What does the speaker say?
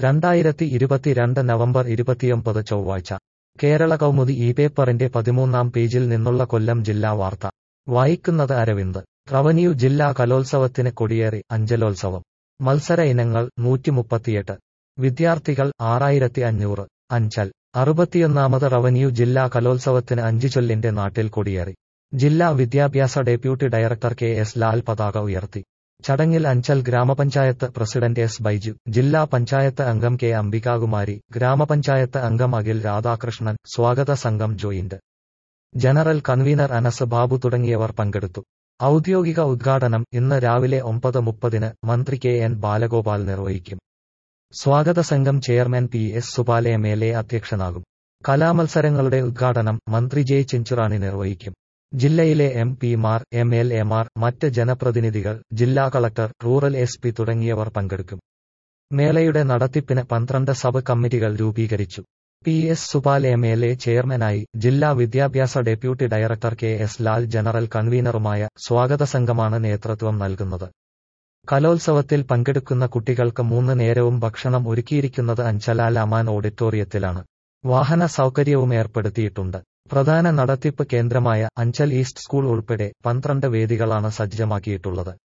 രണ്ടായിരത്തി ഇരുപത്തിരണ്ട് നവംബർ ഇരുപത്തിയൊമ്പത് ചൊവ്വാഴ്ച കേരള കൗമുദി ഈ പേപ്പറിന്റെ പതിമൂന്നാം പേജിൽ നിന്നുള്ള കൊല്ലം ജില്ലാ വാർത്ത വായിക്കുന്നത് അരവിന്ദ് റവന്യൂ ജില്ലാ കലോത്സവത്തിന് കൊടിയേറി അഞ്ചലോത്സവം മത്സര ഇനങ്ങൾ നൂറ്റിമുപ്പത്തിയെട്ട് വിദ്യാർത്ഥികൾ ആറായിരത്തി അഞ്ഞൂറ് അഞ്ചൽ അറുപത്തിയൊന്നാമത് റവന്യൂ ജില്ലാ കലോത്സവത്തിന് അഞ്ചുചൊല്ലിന്റെ നാട്ടിൽ കൊടിയേറി ജില്ലാ വിദ്യാഭ്യാസ deputy director K S Lal പതാക ഉയർത്തി ചടങ്ങിൽ അഞ്ചൽ ഗ്രാമപഞ്ചായത്ത് പ്രസിഡന്റ് എസ് ബൈജു ജില്ലാ പഞ്ചായത്ത് അംഗം കെ അംബികാകുമാരി ഗ്രാമപഞ്ചായത്ത് അംഗം അഖിൽ രാധാകൃഷ്ണൻ സ്വാഗത സംഘം joint general convener Anas Babu തുടങ്ങിയവർ പങ്കെടുത്തു ഔദ്യോഗിക ഉദ്ഘാടനം ഇന്ന് രാവിലെ ഒമ്പത് മുപ്പതിന് മന്ത്രി കെ എൻ ബാലഗോപാൽ നിർവഹിക്കും സ്വാഗത സംഘം ചെയർമാൻ പി എസ് സുപാല എം എൽ എ അധ്യക്ഷനാകും കലാമത്സരങ്ങളുടെ ഉദ്ഘാടനം മന്ത്രി ജെ ചിഞ്ചുറാണി നിർവഹിക്കും ജില്ലയിലെ എം പിമാർ എം എൽ എമാർ മറ്റ് ജനപ്രതിനിധികൾ ജില്ലാ കളക്ടർ റൂറൽ എസ് പി തുടങ്ങിയവർ പങ്കെടുക്കും മേളയുടെ നടത്തിപ്പിന് പന്ത്രണ്ട് സബ് കമ്മിറ്റികൾ രൂപീകരിച്ചു P S Supal M L A ചെയർമാനായി ജില്ലാ വിദ്യാഭ്യാസ deputy director K S Lal general കൺവീനറുമായ സ്വാഗത സംഘമാണ് നേതൃത്വം നൽകുന്നത് കലോത്സവത്തിൽ പങ്കെടുക്കുന്ന കുട്ടികൾക്ക് മൂന്ന് നേരവും ഭക്ഷണം ഒരുക്കിയിരിക്കുന്നത് അഞ്ചലാൽ അമാൻ ഓഡിറ്റോറിയത്തിലാണ് വാഹന സൗകര്യവും ഏർപ്പെടുത്തിയിട്ടുണ്ട് പ്രധാന നടത്തിപ്പ് കേന്ദ്രമായ അഞ്ചൽ ഈസ്റ്റ് സ്കൂൾ ഉൾപ്പെടെ പന്ത്രണ്ട് വേദികളാണ് സജ്ജമാക്കിയിട്ടുള്ളത്